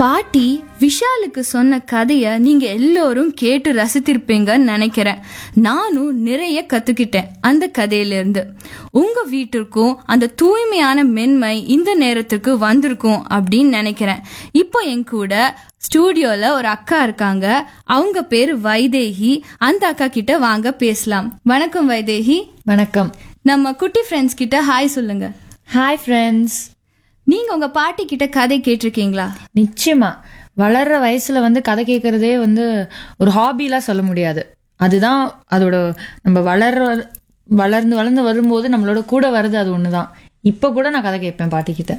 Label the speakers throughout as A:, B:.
A: பாட்டி விஷாலுக்கு சொன்ன கதைய நீங்க எல்லோரும் கேட்டு ரசித்திருப்பீங்கன்னு நினைக்கிறேன் நானும் நிறைய கத்துக்கிட்டேன் அந்த கதையிலிருந்து உங்க வீட்டிற்கும் அந்த தூய்மையான மென்மை இந்த நேரத்துக்கு வந்திருக்கும் அப்படின்னு நினைக்கிறேன் இப்போ என் கூட ஸ்டூடியோல ஒரு அக்கா இருக்காங்க அவங்க பேரு வைதேகி அந்த அக்கா கிட்ட வாங்க பேசலாம் வணக்கம் வைதேகி
B: வணக்கம்
A: நம்ம குட்டி ஃப்ரெண்ட்ஸ் கிட்ட ஹாய் சொல்லுங்க
B: ஹாய் ஃப்ரெண்ட்ஸ்
A: நீங்க உங்க பாட்டி கிட்ட கதை கேட்டிருக்கீங்களா
B: நிச்சயமா வளர்ற வயசுல வந்து கதை கேட்கறதே வந்து ஒரு ஹாபிலாம் சொல்ல முடியாது அதுதான் அதோட நம்ம வளர்ற வளர்ந்து வளர்ந்து வரும்போது நம்மளோட கூட வர்றது அது ஒண்ணுதான் இப்போ கூட நான் கதை கேட்பேன் பாட்டிக்கிட்ட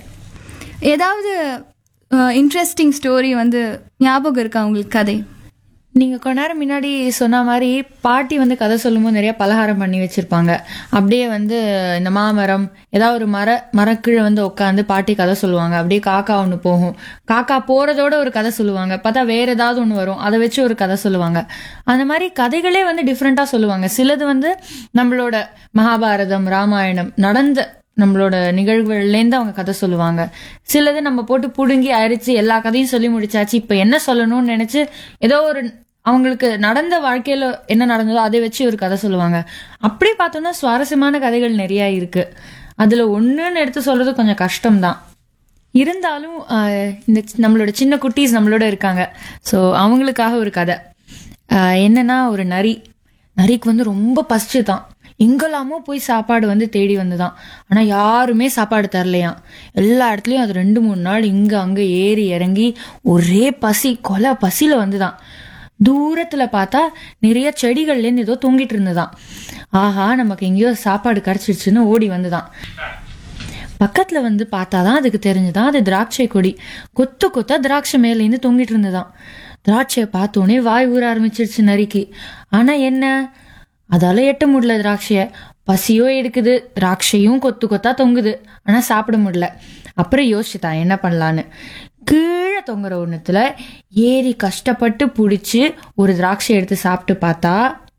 A: ஏதாவது இன்ட்ரெஸ்டிங் ஸ்டோரி வந்து ஞாபகம் இருக்கா உங்களுக்கு கதை
B: நீங்க கொஞ்ச நேரம் முன்னாடி சொன்ன மாதிரி பாட்டி வந்து கதை சொல்லும்போது நிறைய பலகாரம் பண்ணி வச்சிருப்பாங்க அப்படியே வந்து இந்த மாமரம் ஏதாவது ஒரு மர மரக்கீழே வந்து உட்காந்து பாட்டி கதை சொல்லுவாங்க அப்படியே காக்கா ஒன்று போகும் காக்கா போறதோட ஒரு கதை சொல்லுவாங்க பார்த்தா வேற ஏதாவது ஒன்று வரும் அதை வச்சு ஒரு கதை சொல்லுவாங்க அந்த மாதிரி கதைகளே வந்து டிஃப்ரெண்டா சொல்லுவாங்க சிலது வந்து நம்மளோட மகாபாரதம் ராமாயணம் நடந்த நம்மளோட நிகழ்வுகள்லேருந்து அவங்க கதை சொல்லுவாங்க சிலது நம்ம போட்டு புடுங்கி அரிச்சு எல்லா கதையும் சொல்லி முடிச்சாச்சு இப்போ என்ன சொல்லணும்னு நினைச்சு ஏதோ ஒரு அவங்களுக்கு நடந்த வாழ்க்கையில என்ன நடந்ததோ அதை வச்சு ஒரு கதை சொல்லுவாங்க அப்படி பார்த்தோம்னா சுவாரஸ்யமான கதைகள் நிறைய இருக்கு அதுல ஒண்ணுன்னு எடுத்து சொல்றது கொஞ்சம் கஷ்டம்தான் இருந்தாலும் ஆஹ், இந்த சி- நம்மளோட சின்ன குட்டீஸ் நம்மளோட இருக்காங்க ஸோ அவங்களுக்காக ஒரு கதை ஆஹ், என்னன்னா ஒரு நரி நரிக்கு வந்து ரொம்ப பசிச்சு தான் எங்கெல்லாமோ போய் சாப்பாடு வந்து தேடி வந்துதான் ஆனா யாருமே சாப்பாடு தரலையாம் எல்லா இடத்துலயும் அது ரெண்டு மூணு நாள் இங்க அங்க ஏறி இறங்கி ஒரே பசி கொலை பசியில வந்துதான் தூரத்துல பார்த்தா நிறைய செடிகள்ல இருந்து ஏதோ தொங்கிட்டு இருந்துதான் ஆஹா நமக்கு எங்கேயோ சாப்பாடு கிடைச்சிருச்சுன்னு ஓடி வந்துதான் பக்கத்துல வந்து பார்த்தாதான் அதுக்கு தெரிஞ்சுதான் அது திராட்சை கொடி கொத்து கொத்தா திராட்சை மேலேருந்து தொங்கிட்டு இருந்ததாம் திராட்சையை பார்த்தோன்னே வாய் ஊற ஆரம்பிச்சிருச்சு நரிக்கு ஆனா என்ன அதால எட்ட முடியல திராட்சைய பசியோ எடுக்குது திராட்சையும் கொத்து கொத்தா தொங்குது ஆனா சாப்பிட முடியல அப்புறம் யோசிச்சுதான் என்ன பண்ணலான்னு கீழே தொங்குற ஒண்ணுத்துல ஏறி கஷ்டப்பட்டு பிடிச்சி ஒரு திராட்சை எடுத்து சாப்பிட்டு பார்த்தா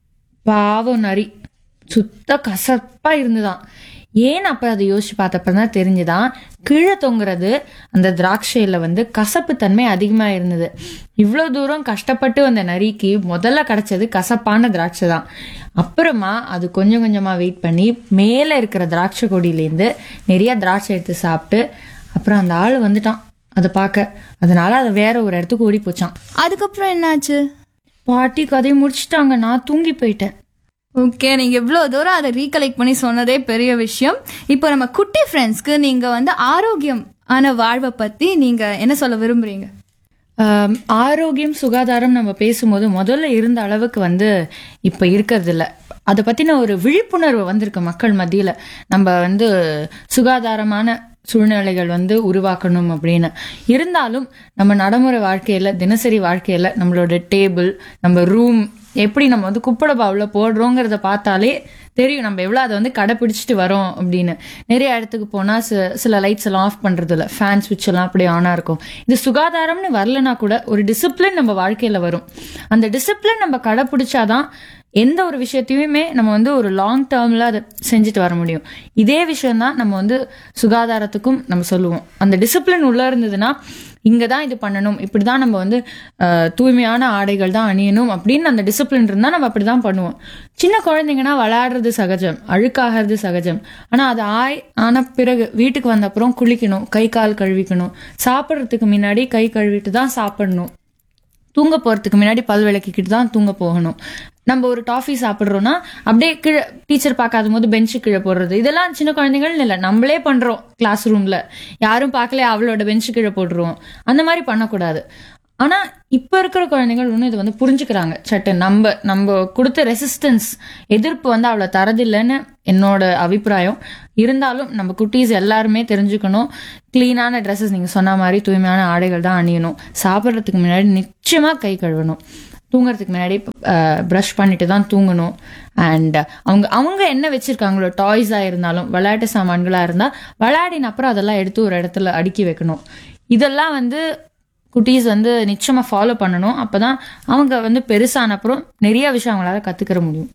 B: பாவம் நரி சுத்த கசப்பா இருந்துதான் ஏன் அப்ப அதை யோசிச்சு பார்த்தப்ப தான் தெரிஞ்சுதான் கீழே தொங்குறது அந்த திராட்சையில வந்து கசப்பு தன்மை அதிகமா இருந்தது இவ்வளவு தூரம் கஷ்டப்பட்டு வந்த நரிக்கு முதல்ல கிடைச்சது கசப்பான திராட்சை தான் அப்புறமா அது கொஞ்சம் கொஞ்சமா வெயிட் பண்ணி மேல இருக்கிற திராட்சை கொடியிலேருந்து நிறைய திராட்சை எடுத்து சாப்பிட்டு அப்புறம் அந்த ஆள் வந்துட்டான் அதை பார்க்க அதனால அது வேற ஒரு இடத்துக்கு ஓடி போச்சான்
A: அதுக்கப்புறம் என்னாச்சு
B: பாட்டி கதையை முடிச்சிட்டாங்க நான் தூங்கி போயிட்டேன்
A: ஓகே நீங்க இவ்வளவு தூரம் அதை ரீகலெக்ட் பண்ணி சொன்னதே பெரிய விஷயம் இப்போ நம்ம குட்டி ஃப்ரெண்ட்ஸ்க்கு நீங்க வந்து ஆரோக்கியம் ஆன வாழ்வை பத்தி நீங்க என்ன சொல்ல விரும்புறீங்க
B: ஆம், ஆரோக்கியம் சுகாதாரம் நம்ம பேசும்போது முதல்ல இருந்த அளவுக்கு வந்து இப்ப இருக்கிறது இல்ல அதை பத்தின ஒரு விழிப்புணர்வு வந்திருக்கு மக்கள் மத்தியில நம்ம வந்து சுகாதாரமான சூழ்நிலைகள் வந்து உருவாக்கணும் அப்படின்னு இருந்தாலும் நம்ம நடைமுறை வாழ்க்கையில தினசரி வாழ்க்கையில நம்மளோட டேபிள் நம்ம ரூம் எப்படி நம்ம வந்து குப்பட பாவுல போடுறோங்கிறத பார்த்தாலே தெரியும் நம்ம எவ்வளவு அதை வந்து கடைப்பிடிச்சிட்டு வரோம் அப்படின்னு நிறைய இடத்துக்கு போனா சி- சில லைட்ஸ் எல்லாம் ஆஃப் பண்றது இல்ல ஃபேன் சுவிட்ச் எல்லாம் அப்படியே ஆனா இருக்கும் இது சுகாதாரம்னு வரலனா கூட ஒரு டிசிப்ளின் நம்ம வாழ்க்கையில வரும் அந்த டிசிப்ளின் நம்ம கடைப்பிடிச்சாதான் எந்த ஒரு விஷயத்தையுமே நம்ம வந்து ஒரு லாங் டேர்ம்ல அதை செஞ்சுட்டு வர முடியும் இதே விஷயம் தான் நம்ம வந்து சுகாதாரத்துக்கும் நம்ம சொல்லுவோம் அந்த டிசிப்ளின் உள்ள இருந்ததுன்னா இங்க தான் இது பண்ணணும் இப்படிதான் நம்ம வந்து அஹ், தூய்மையான ஆடைகள் தான் அணியணும் அப்படின்னு அந்த டிசிப்ளின் இருந்தா நம்ம அப்படிதான் பண்ணுவோம் சின்ன குழந்தைங்கன்னா விளையாடுறது சகஜம் அழுக்காகிறது சகஜம் ஆனா அது ஆய் ஆன பிறகு வீட்டுக்கு வந்த அப்புறம் குளிக்கணும் கை கால் கழுவிக்கணும் சாப்பிட்றதுக்கு முன்னாடி கை கழுவிட்டு தான் சாப்பிடணும் தூங்க போறதுக்கு முன்னாடி பல் விளக்கிக்கிட்டு தான் தூங்க போகணும் நம்ம ஒரு டாஃபி சாப்பிடுறோம்னா அப்படியே கீழே டீச்சர் பார்க்காத போது பெஞ்சு கீழே போடுறது இதெல்லாம் சின்ன குழந்தைகள் இல்லை நம்மளே பண்றோம் கிளாஸ் ரூம்ல யாரும் பார்க்கல அவளோட பெஞ்சு கீழே போட்டுருவோம் அந்த மாதிரி பண்ணக்கூடாது ஆனா இப்ப இருக்கிற குழந்தைகள் இன்னும் இதை வந்து புரிஞ்சுக்கிறாங்க சட்டு நம்ம நம்ம கொடுத்த ரெசிஸ்டன்ஸ் எதிர்ப்பு வந்து அவ்வளவு தரதில்லைன்னு என்னோட அபிப்பிராயம் இருந்தாலும் நம்ம குட்டீஸ் எல்லாருமே தெரிஞ்சுக்கணும் க்ளீனான ட்ரெஸ்ஸஸ் நீங்க சொன்ன மாதிரி தூய்மையான ஆடைகள் தான் அணியணும் சாப்பிட்றதுக்கு முன்னாடி நிச்சயமா கை கழுவணும் தூங்குறதுக்கு முன்னாடி ப்ரஷ் பண்ணிட்டு தான் தூங்கணும் அண்ட் அவங்க அவங்க என்ன வச்சிருக்காங்களோ டாய்ஸா இருந்தாலும் விளையாட்டு சாமான்களா இருந்தா விளையாடின அப்புறம் அதெல்லாம் எடுத்து ஒரு இடத்துல அடுக்கி வைக்கணும் இதெல்லாம் வந்து குட்டீஸ் வந்து நிச்சயமா ஃபாலோ பண்ணணும் அப்பதான் அவங்க வந்து பெருசான அப்புறம் நிறைய விஷயம் அவங்களால கத்துக்கிற முடியும்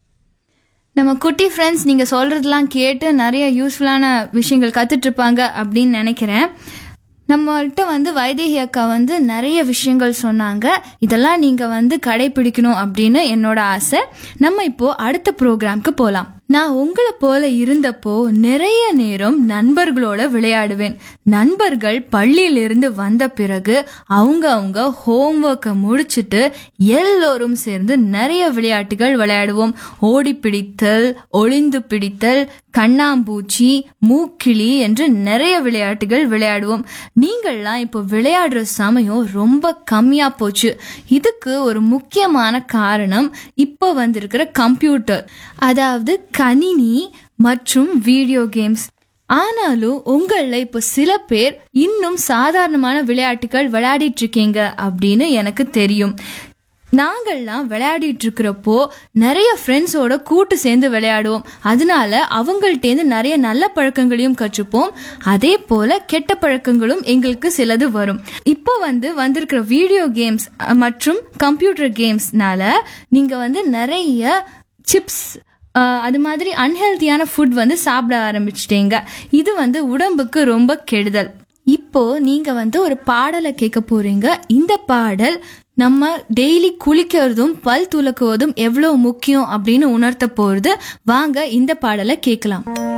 A: நம்ம குட்டி ஃப்ரெண்ட்ஸ் நீங்க சொல்றதெல்லாம் கேட்டு நிறைய யூஸ்ஃபுல்லான விஷயங்கள் கத்துட்டு இருப்பாங்க அப்படின்னு நினைக்கிறேன் நம்மள்ட்ட வந்து வைதேகி அக்கா வந்து நிறைய விஷயங்கள் சொன்னாங்க இதெல்லாம் நீங்க வந்து கடைபிடிக்கணும் அப்படின்னு என்னோட ஆசை நம்ம இப்போ அடுத்த ப்ரோக்ராம்க்கு போலாம் நான் உங்களை போல இருந்தப்போ நிறைய நேரம் நண்பர்களோட விளையாடுவேன் நண்பர்கள் பள்ளியிலிருந்து வந்த பிறகு அவங்க அவங்க ஹோம்ஒர்க்கை முடிச்சிட்டு எல்லோரும் சேர்ந்து நிறைய விளையாட்டுகள் விளையாடுவோம் ஓடி பிடித்தல் ஒளிந்து பிடித்தல் கண்ணாம்பூச்சி மூக்கிளி என்று நிறைய விளையாட்டுகள் விளையாடுவோம் நீங்கள்லாம் இப்போ விளையாடுற சமயம் ரொம்ப கம்மியா போச்சு இதுக்கு ஒரு முக்கியமான காரணம் இப்போ வந்திருக்கிற கம்ப்யூட்டர் அதாவது கணினி மற்றும் வீடியோ கேம்ஸ் ஆனாலும் உங்களில் இப்போ சில பேர் இன்னும் சாதாரணமான விளையாட்டுகள் விளையாடிட்டு இருக்கீங்க அப்படின்னு எனக்கு தெரியும் நாங்கள்லாம் விளையாடிட்டு இருக்கிறப்போ நிறைய ஃப்ரெண்ட்ஸோட கூட்டு சேர்ந்து விளையாடுவோம் அதனால அவங்கள்ட்டேருந்து நிறைய நல்ல பழக்கங்களையும் கற்றுப்போம் அதே போல கெட்ட பழக்கங்களும் எங்களுக்கு சிலது வரும் இப்போ வந்து வந்திருக்கிற வீடியோ கேம்ஸ் அஹ், மற்றும் கம்ப்யூட்டர் கேம்ஸ்னால நீங்க வந்து நிறைய சிப்ஸ் அது மாதிரி அன்ஹெல்தியான ஃபுட் வந்து சாப்பிட ஆரம்பிச்சிட்டீங்க இது வந்து உடம்புக்கு ரொம்ப கெடுதல் இப்போ நீங்க வந்து ஒரு பாடலை கேட்க போறீங்க இந்த பாடல் நம்ம டெய்லி குளிக்கிறதும் பல் துலக்குவதும் எவ்வளவு முக்கியம் அப்படின்னு உணர்த்த போறது வாங்க இந்த பாடலை கேட்கலாம்